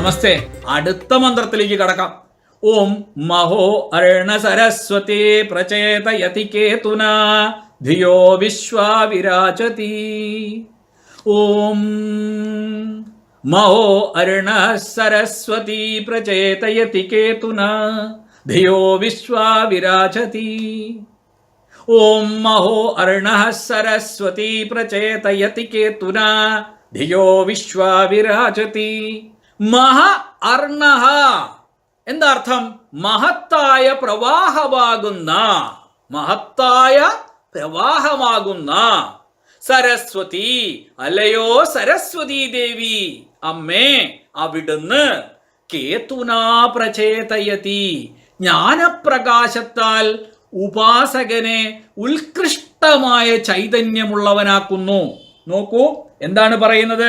നമസ്തേ അടുത്ത മന്ത്രത്തിലേക്ക് കടക്കാം ഓം മഹോ അരുണ സരസ്വതി പ്രചേതയതി കേതുന ധിയോ വിശ്വാ വിരാജതി ഓം മഹോ അരുണ സരസ്വതി പ്രചേതയതി കേതുന ധിയോ വിശ്വാ വിരാജതി ഓം മഹോ അർണ സരസ്വതി പ്രചേതയതി കേതുന ധിയോ വിശ്വാ വിരാജതി മഹ അർണ എന്താ അർത്ഥം മഹത്തായ പ്രവാഹമാകുന്ന മഹത്തായ പ്രവാഹമാകുന്ന സരസ്വതി അല്ലയോ സരസ്വതി ദേവി അമ്മേ അവിടുന്ന് കേതുനാ പ്രചേതയതി ജ്ഞാനപ്രകാശത്താൽ ഉപാസകനെ ഉത്കൃഷ്ടമായ ചൈതന്യമുള്ളവനാക്കുന്നു നോക്കൂ എന്താണ് പറയുന്നത്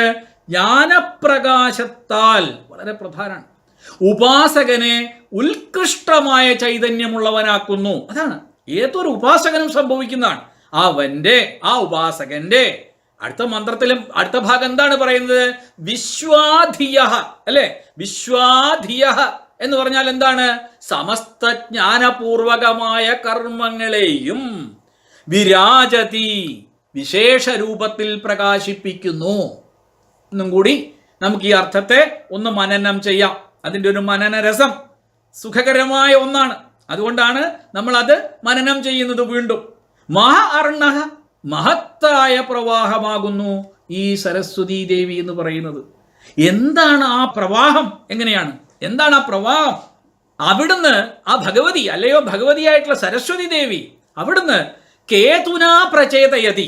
ജ്ഞാനപ്രകാശത്താൽ വളരെ പ്രധാനമാണ് ഉപാസകനെ ഉത്കൃഷ്ടമായ ചൈതന്യമുള്ളവനാക്കുന്നു അതാണ് ഏതൊരു ഉപാസകനും സംഭവിക്കുന്നതാണ് അവന്റെ ആ ഉപാസകന്റെ അടുത്ത മന്ത്രത്തിലും അടുത്ത ഭാഗം എന്താണ് പറയുന്നത് വിശ്വാധിയ അല്ലെ വിശ്വാധിയ എന്ന് പറഞ്ഞാൽ എന്താണ് സമസ്ത ജ്ഞാനപൂർവകമായ കർമ്മങ്ങളെയും വിരാജതി വിശേഷ രൂപത്തിൽ പ്രകാശിപ്പിക്കുന്നു എന്നും കൂടി നമുക്ക് ഈ അർത്ഥത്തെ ഒന്ന് മനനം ചെയ്യാം അതിൻ്റെ ഒരു മനനരസം സുഖകരമായ ഒന്നാണ് അതുകൊണ്ടാണ് നമ്മൾ അത് മനനം ചെയ്യുന്നത് വീണ്ടും മഹ അർണ മഹത്തായ പ്രവാഹമാകുന്നു ഈ സരസ്വതി ദേവി എന്ന് പറയുന്നത് എന്താണ് ആ പ്രവാഹം എങ്ങനെയാണ് എന്താണ് ആ പ്രവാഹം അവിടുന്ന് ആ ഭഗവതി അല്ലയോ ഭഗവതിയായിട്ടുള്ള സരസ്വതി ദേവി അവിടുന്ന് കേതുനാ പ്രചേതയതി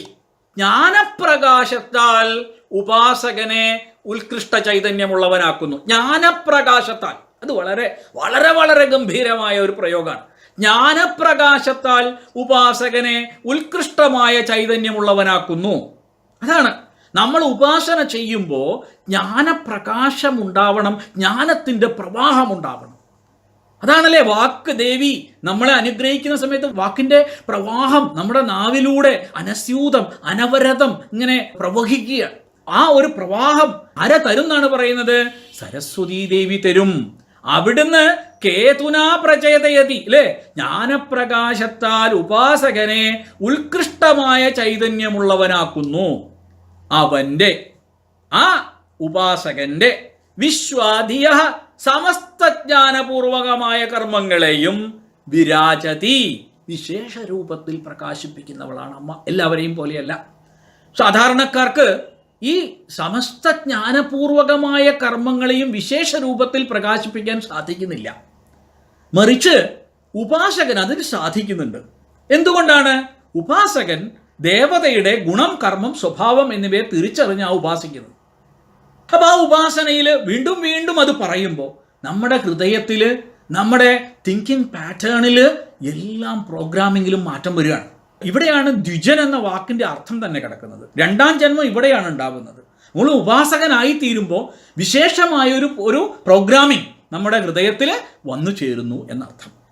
ജ്ഞാനപ്രകാശത്താൽ ഉപാസകനെ ഉത്കൃഷ്ട ചൈതന്യമുള്ളവനാക്കുന്നു ജ്ഞാനപ്രകാശത്താൽ അത് വളരെ വളരെ വളരെ ഗംഭീരമായ ഒരു പ്രയോഗമാണ് ജ്ഞാനപ്രകാശത്താൽ ഉപാസകനെ ഉത്കൃഷ്ടമായ ചൈതന്യമുള്ളവനാക്കുന്നു അതാണ് നമ്മൾ ഉപാസന ചെയ്യുമ്പോൾ ജ്ഞാനപ്രകാശം ഉണ്ടാവണം ജ്ഞാനത്തിൻ്റെ പ്രവാഹം ഉണ്ടാവണം അതാണല്ലേ വാക്ക് ദേവി നമ്മളെ അനുഗ്രഹിക്കുന്ന സമയത്ത് വാക്കിന്റെ പ്രവാഹം നമ്മുടെ നാവിലൂടെ അനസ്യൂതം അനവരതം ഇങ്ങനെ പ്രവഹിക്കുക ആ ഒരു പ്രവാഹം ആര തരും എന്നാണ് പറയുന്നത് സരസ്വതി ദേവി തരും അവിടുന്ന് കേതുനാ പ്രചേതയതി അല്ലേ ജ്ഞാനപ്രകാശത്താൽ ഉപാസകനെ ഉത്കൃഷ്ടമായ ചൈതന്യമുള്ളവനാക്കുന്നു അവന്റെ ആ ഉപാസകന്റെ വിശ്വാധിയ സമസ്ത ജ്ഞാനപൂർവകമായ കർമ്മങ്ങളെയും വിരാജതി വിശേഷ രൂപത്തിൽ പ്രകാശിപ്പിക്കുന്നവളാണ് അമ്മ എല്ലാവരെയും പോലെയല്ല സാധാരണക്കാർക്ക് ഈ സമസ്ത ജ്ഞാനപൂർവകമായ കർമ്മങ്ങളെയും വിശേഷ രൂപത്തിൽ പ്രകാശിപ്പിക്കാൻ സാധിക്കുന്നില്ല മറിച്ച് ഉപാസകൻ അതിന് സാധിക്കുന്നുണ്ട് എന്തുകൊണ്ടാണ് ഉപാസകൻ ദേവതയുടെ ഗുണം കർമ്മം സ്വഭാവം എന്നിവയെ തിരിച്ചറിഞ്ഞ് ആ ഉപാസിക്കുന്നത് അപ്പൊ ആ ഉപാസനയിൽ വീണ്ടും വീണ്ടും അത് പറയുമ്പോൾ നമ്മുടെ ഹൃദയത്തിൽ നമ്മുടെ തിങ്കിങ് പാറ്റേണിൽ എല്ലാം പ്രോഗ്രാമിങ്ങിലും മാറ്റം വരികയാണ് ഇവിടെയാണ് ദ്വിജൻ എന്ന വാക്കിന്റെ അർത്ഥം തന്നെ കിടക്കുന്നത് രണ്ടാം ജന്മം ഇവിടെയാണ് ഉണ്ടാകുന്നത് നമ്മൾ ഉപാസകനായി തീരുമ്പോൾ വിശേഷമായ ഒരു ഒരു പ്രോഗ്രാമിംഗ് നമ്മുടെ ഹൃദയത്തിൽ വന്നു ചേരുന്നു എന്നർത്ഥം